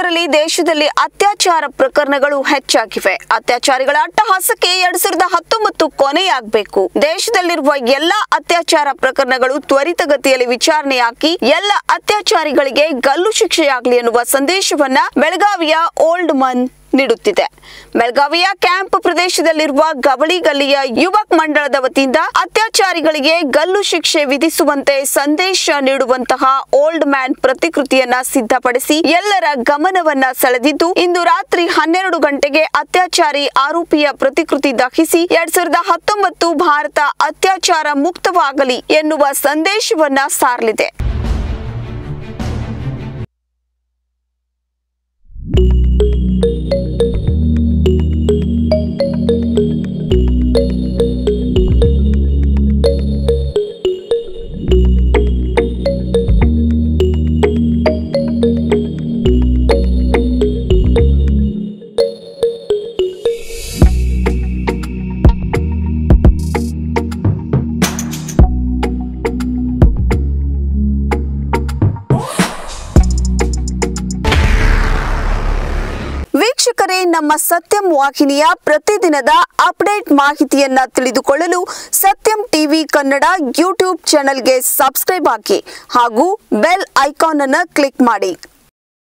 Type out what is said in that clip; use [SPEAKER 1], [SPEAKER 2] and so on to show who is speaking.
[SPEAKER 1] ಇದರಲ್ಲಿ ದೇಶದಲ್ಲಿ ಅತ್ಯಾಚಾರ ಪ್ರಕರಣಗಳು ಹೆಚ್ಚಾಗಿವೆ ಅತ್ಯಾಚಾರಿಗಳ ಅಟ್ಟಹಾಸಕ್ಕೆ ಎರಡ್ ಸಾವಿರದ ಹತ್ತೊಂಬತ್ತು ಕೊನೆಯಾಗಬೇಕು ದೇಶದಲ್ಲಿರುವ ಎಲ್ಲಾ ಅತ್ಯಾಚಾರ ಪ್ರಕರಣಗಳು ತ್ವರಿತಗತಿಯಲ್ಲಿ ವಿಚಾರಣೆಯಾಗಿ ಎಲ್ಲ ಅತ್ಯಾಚಾರಿಗಳಿಗೆ ಗಲ್ಲು ಶಿಕ್ಷೆಯಾಗಲಿ ಎನ್ನುವ ಸಂದೇಶವನ್ನ ಬೆಳಗಾವಿಯ ಓಲ್ಡ್ ಮನ್ ನೀಡುತ್ತಿದೆ ಬೆಳಗಾವಿಯ ಕ್ಯಾಂಪ್ ಪ್ರದೇಶದಲ್ಲಿರುವ ಗವಳಿ ಗಲ್ಲಿಯ ಯುವಕ್ ಮಂಡಳದ ವತಿಯಿಂದ ಅತ್ಯಾಚಾರಿಗಳಿಗೆ ಗಲ್ಲು ಶಿಕ್ಷೆ ವಿಧಿಸುವಂತೆ ಸಂದೇಶ ನೀಡುವಂತಹ ಓಲ್ಡ್ ಮ್ಯಾನ್ ಪ್ರತಿಕೃತಿಯನ್ನ ಸಿದ್ಧಪಡಿಸಿ ಎಲ್ಲರ ಗಮನವನ್ನ ಸೆಳೆದಿದ್ದು ಇಂದು ರಾತ್ರಿ ಹನ್ನೆರಡು ಗಂಟೆಗೆ ಅತ್ಯಾಚಾರಿ ಆರೋಪಿಯ ಪ್ರತಿಕೃತಿ ದಹಿಸಿ ಎರಡ್ ಸಾವಿರದ ಹತ್ತೊಂಬತ್ತು ಭಾರತ ಅತ್ಯಾಚಾರ ಮುಕ್ತವಾಗಲಿ ಎನ್ನುವ ಸಂದೇಶವನ್ನ ಸಾರಲಿದೆ ವೀಕ್ಷಕರೇ ನಮ್ಮ ಸತ್ಯಂ ವಾಹಿನಿಯ ಪ್ರತಿದಿನದ ಅಪ್ಡೇಟ್ ಮಾಹಿತಿಯನ್ನ ತಿಳಿದುಕೊಳ್ಳಲು ಸತ್ಯಂ ಟಿವಿ ಕನ್ನಡ ಯೂಟ್ಯೂಬ್ ಚಾನೆಲ್ಗೆ ಸಬ್ಸ್ಕ್ರೈಬ್ ಆಗಿ ಹಾಗೂ ಬೆಲ್ ಐಕಾನ್ ಅನ್ನು ಕ್ಲಿಕ್ ಮಾಡಿ